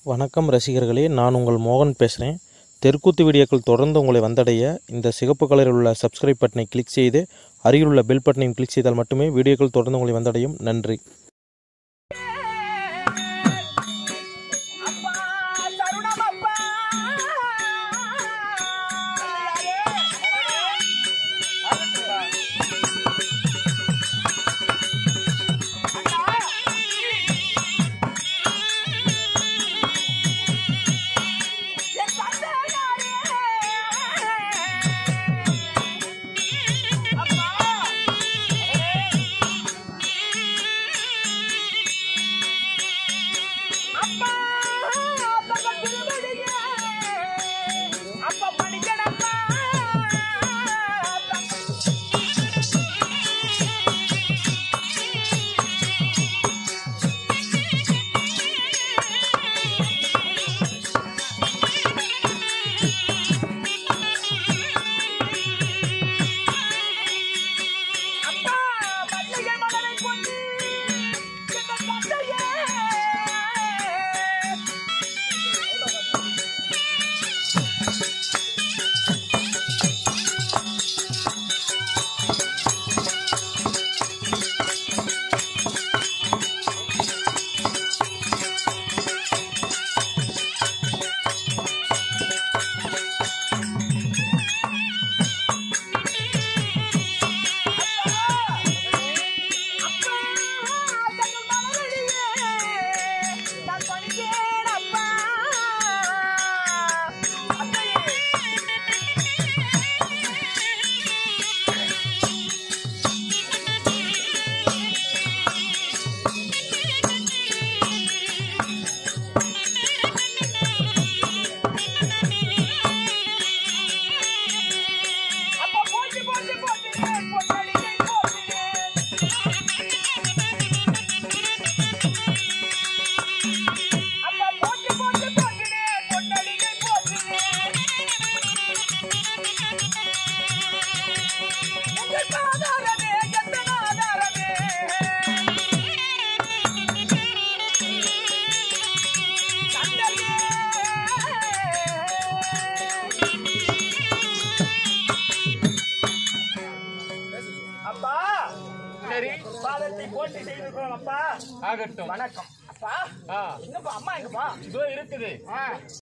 வணக்கம் ரசிகர்களே நான் உங்கள் மோகன் பேசுகிறேன் தெற்குத்து வீடியோக்கள் தொடர்ந்து உங்களை வந்தடைய இந்த சிகப்பு கலரில் உள்ள சப்ஸ்கிரைப் பட்டனை கிளிக் செய்து அருகில் உள்ள பெல் பட்டனையும் கிளிக் செய்தால் மட்டுமே வீடியோக்கள் தொடர்ந்து உங்களை வந்தடையும் நன்றி அப்பா தருணமப்பா என் தந்தையாரே அப்பா அப்பா அப்பா திருவடியே அப்பா படிக்கடப்பா அப்பா மல்லிகை மலரை கொண்டு எங்கள் தந்தையே அப்பா தங்கள் மலரடியே நான் பணிந்தேன் அப்பா அத்தையே அப்பா போட்டு போட்டு போட்டுனேன் பொட்டலிகை போட்டுனேன் அப்பா போட்டு போட்டு போட்டுனேன் பொட்டலிகை போட்டுனேன் எங்கள் ஆதாரமே எங்கள் ஆதாரமே அப்பா சரி பாதத்தை போட்டி செய்திருக்கிறோம் அப்பா ஆகட்டும் வணக்கம் அப்பா ஆ, என்னப்பா அம்மா எங்கப்பா இதோ இருக்குது ஆ,